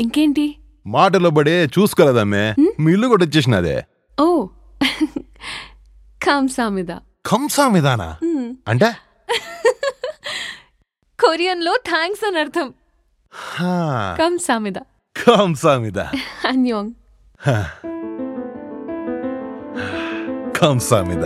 ఇంకేంటి మాటలో పడే చూసుకోలేదమ్మే మీ ఇల్లు కూడా వచ్చేసినదే ఓ కాంసామిద కంసా విధాన అంటే కొరియన్లో థ్యాంక్స్ అని అర్థం హా, కంసామిద కంసా మీద అన్యోంగ్ కంసా మీద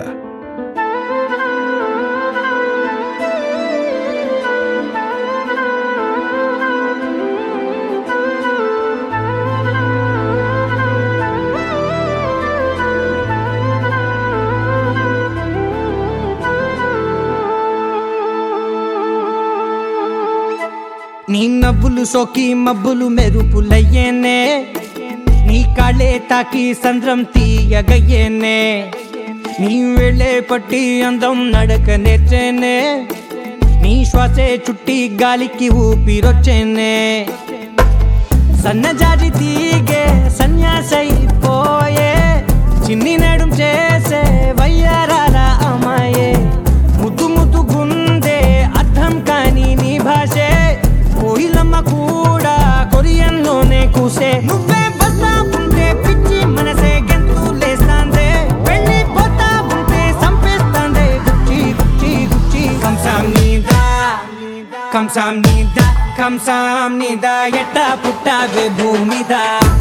నీ నవ్వులు సోకి మబ్బులు మెరుపులయ్యేనే నీ కాళ్ళే తాకి సంద్రం తీయగయ్యేనే నీ వెళ్ళే పట్టి అందం నడక నేర్చేనే నీ శ్వాసే చుట్టి గాలికి ఊపిరొచ్చేనే సన్నజాజి తీగే సన్యాసైపోయే చిన్ని నడుం చేసే వయ్యారాల అమ్మాయే ముద్దు ముద్దు గుందే అర్థం కాని నీ భాషే కోయిలమ్మ కూడా కొరియన్లోనే కూసే నువ్వే బస్తా ఉంటే పిచ్చి మనసే గెంతు లేస్తాందే వెళ్ళిపోతా ఉంటే సంపేస్తాందే గుచ్చి గుచ్చి గుచ్చి కంసాం నీదా కంసాం నీదా కంసాం నీదా ఎట్ట పుట్టావే భూమిదా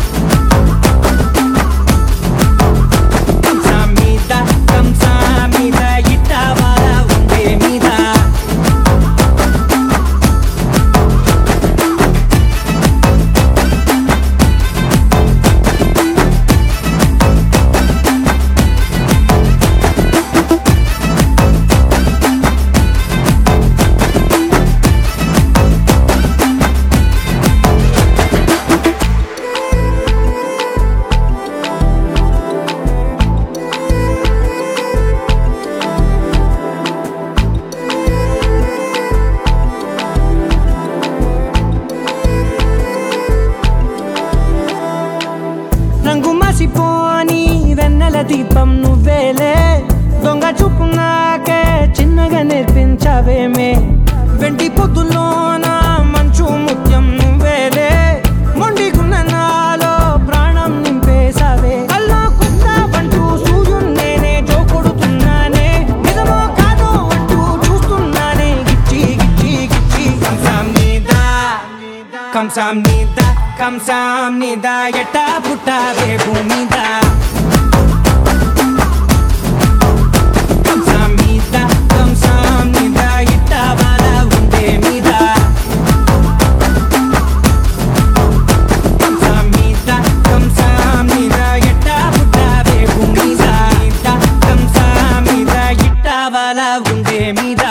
కంసాం మీద కంసాం మీద ఇట్ట వార ఉండే మీద రంగు మాసిపోని వెన్నెల దీపం నువ్వేలే దొంగ చూపు నాకే చిన్నగా నేర్పించవేమే వెంటి పొద్దుల్లోన మంచు ముత్యం నువ్వేలే మొండిగున్న నాలో ప్రాణం నింపేసావే కల్లో కొత్తావంటూ సూర్యున్నేనే జోకొడుతున్నానే నిజమో కాదో అంటూ చూస్తున్నానే గిచ్చి గిచ్చి గిచ్చి కంసాం నీదా కంసాం నీదా కంసాం నీదా ఎట్ట పుట్టావే భూమిద కంసాం మీద కంసాం నీదా ఇట్ట బాల ఉండే మీద కంసాం మీద కంసాం నీదా ఎట్ట పుట్టావే భూమిద కంసాం మీద ఇట్ట బాల ఉండే మీద